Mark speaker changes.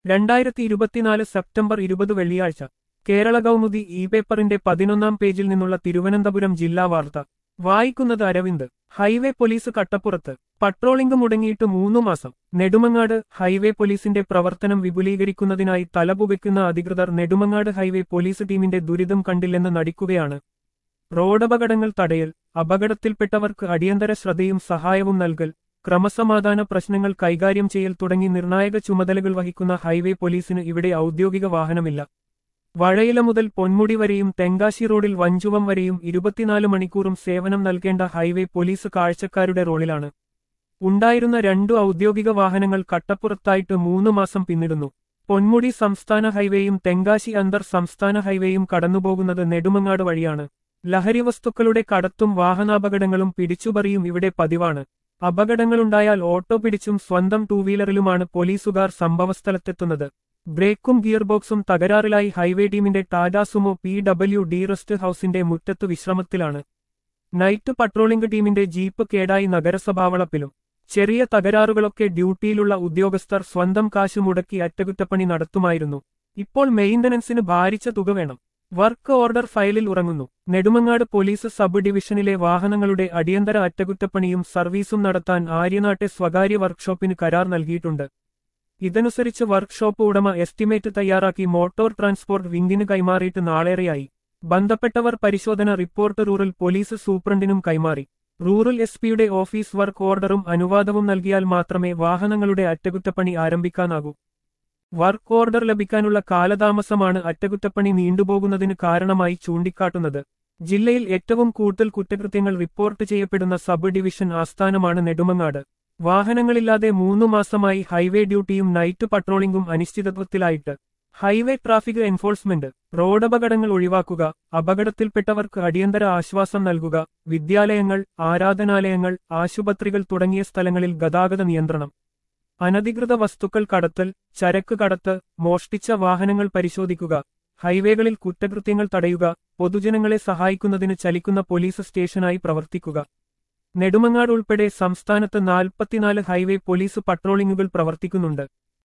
Speaker 1: രണ്ടായിരത്തി ഇരുപത്തിനാല് സെപ്റ്റംബർ ഇരുപത് വെള്ളിയാഴ്ച കേരള കൗമുദി ഇ പേപ്പറിന്റെ പതിനൊന്നാം പേജിൽ നിന്നുള്ള തിരുവനന്തപുരം ജില്ലാ വാർത്ത വായിക്കുന്നത് അരവിന്ദ് ഹൈവേ പോലീസ് കട്ടപ്പുറത്ത് പട്രോളിംഗ് മുടങ്ങിയിട്ട് മൂന്നു മാസം നെടുമങ്ങാട് ഹൈവേ പോലീസിന്റെ പ്രവർത്തനം വിപുലീകരിക്കുന്നതിനായി തലപുകയ്ക്കുന്ന അധികൃതർ നെടുമങ്ങാട് ഹൈവേ പോലീസ് ടീമിന്റെ ദുരിതം കണ്ടില്ലെന്ന് നടിക്കുകയാണ് റോഡപകടങ്ങൾ തടയൽ അപകടത്തിൽപ്പെട്ടവർക്ക് അടിയന്തര ശ്രദ്ധയും സഹായവും നൽകൽ ക്രമസമാധാന പ്രശ്നങ്ങൾ കൈകാര്യം ചെയ്യൽ തുടങ്ങി നിർണായക ചുമതലകൾ വഹിക്കുന്ന ഹൈവേ പോലീസിന് ഇവിടെ ഔദ്യോഗിക വാഹനമില്ല വഴയില മുതൽ പൊന്മുടി വരെയും തെങ്കാശി റോഡിൽ വഞ്ചുവം വരെയും ഇരുപത്തിനാല് മണിക്കൂറും സേവനം നൽകേണ്ട ഹൈവേ പോലീസ് കാഴ്ചക്കാരുടെ റോളിലാണ് ഉണ്ടായിരുന്ന രണ്ടു ഔദ്യോഗിക വാഹനങ്ങൾ കട്ടപ്പുറത്തായിട്ട് മൂന്നു മാസം പിന്നിടുന്നു പൊന്മുടി സംസ്ഥാന ഹൈവേയും തെങ്കാശി അന്തർ സംസ്ഥാന ഹൈവേയും കടന്നുപോകുന്നത് നെടുമങ്ങാട് വഴിയാണ് ലഹരി വസ്തുക്കളുടെ കടത്തും വാഹനാപകടങ്ങളും പിടിച്ചുപറിയും ഇവിടെ പതിവാണ് അപകടങ്ങളുണ്ടായാൽ ഓട്ടോ പിടിച്ചും സ്വന്തം ടൂ വീലറിലുമാണ് പോലീസുകാർ സംഭവസ്ഥലത്തെത്തുന്നത് ബ്രേക്കും ഗിയർബോക്സും തകരാറിലായി ഹൈവേ ടീമിന്റെ Tata Sumo P W D rest ഹൌസിന്റെ മുറ്റത്ത് വിശ്രമത്തിലാണ് നൈറ്റ് പട്രോളിംഗ് ടീമിന്റെ ജീപ്പ് കേടായി നഗരസഭാവളപ്പിലും ചെറിയ തകരാറുകളൊക്കെ ഡ്യൂട്ടിയിലുള്ള ഉദ്യോഗസ്ഥർ സ്വന്തം കാശ് മുടക്കി അറ്റകുറ്റപ്പണി നടത്തുമായിരുന്നു ഇപ്പോൾ മെയിന്റനൻസിന് ഭാരിച്ച തുക വേണം വർക്ക് ഓർഡർ ഫയലിൽ ഉറങ്ങുന്നു നെടുമങ്ങാട് പോലീസ് സബ് ഡിവിഷനിലെ വാഹനങ്ങളുടെ അടിയന്തര അറ്റകുറ്റപ്പണിയും സർവീസും നടത്താൻ ആര്യനാട്ടെ സ്വകാര്യ വർക്ക്ഷോപ്പിന് കരാർ നൽകിയിട്ടുണ്ട് ഇതനുസരിച്ച് വർക്ക്ഷോപ്പ് ഉടമ എസ്റ്റിമേറ്റ് തയ്യാറാക്കി മോട്ടോർ ട്രാൻസ്പോർട്ട് വിംഗിന് കൈമാറിയിട്ട് നാളേറെയായി ബന്ധപ്പെട്ടവർ പരിശോധന റിപ്പോർട്ട് റൂറൽ പോലീസ് സൂപ്രണ്ടിനും കൈമാറി റൂറൽ എസ് പിയുടെ ഓഫീസ് വർക്ക് ഓർഡറും അനുവാദവും നൽകിയാൽ മാത്രമേ വാഹനങ്ങളുടെ അറ്റകുറ്റപ്പണി ആരംഭിക്കാനാകൂ വർക്ക് ഓർഡർ ലഭിക്കാനുള്ള കാലതാമസമാണ് അറ്റകുറ്റപ്പണി നീണ്ടുപോകുന്നതിന് കാരണമായി ചൂണ്ടിക്കാട്ടുന്നത് ജില്ലയിൽ ഏറ്റവും കൂടുതൽ കുറ്റകൃത്യങ്ങൾ റിപ്പോർട്ട് ചെയ്യപ്പെടുന്ന സബ് ഡിവിഷൻ ആസ്ഥാനമാണ് നെടുമങ്ങാട് വാഹനങ്ങളില്ലാതെ മൂന്നു മാസമായി ഹൈവേ ഡ്യൂട്ടിയും നൈറ്റ് പട്രോളിംഗും അനിശ്ചിതത്വത്തിലായിട്ട് ഹൈവേ ട്രാഫിക് എൻഫോഴ്സ്മെന്റ് റോഡപകടങ്ങൾ ഒഴിവാക്കുക അപകടത്തിൽപ്പെട്ടവർക്ക് അടിയന്തര ആശ്വാസം നൽകുക വിദ്യാലയങ്ങൾ ആരാധനാലയങ്ങൾ ആശുപത്രികൾ തുടങ്ങിയ സ്ഥലങ്ങളിൽ ഗതാഗത നിയന്ത്രണം അനധികൃത വസ്തുക്കൾ കടത്തൽ ചരക്ക് കടത്ത് മോഷ്ടിച്ച വാഹനങ്ങൾ പരിശോധിക്കുക ഹൈവേകളിൽ കുറ്റകൃത്യങ്ങൾ തടയുക പൊതുജനങ്ങളെ സഹായിക്കുന്നതിന് ചലിക്കുന്ന പോലീസ് സ്റ്റേഷനായി പ്രവർത്തിക്കുക നെടുമങ്ങാട് ഉൾപ്പെടെ സംസ്ഥാനത്ത് നാൽപ്പത്തിനാല് ഹൈവേ പോലീസ് പട്രോളിംഗുകൾ പ്രവർത്തിക്കുന്നുണ്ട്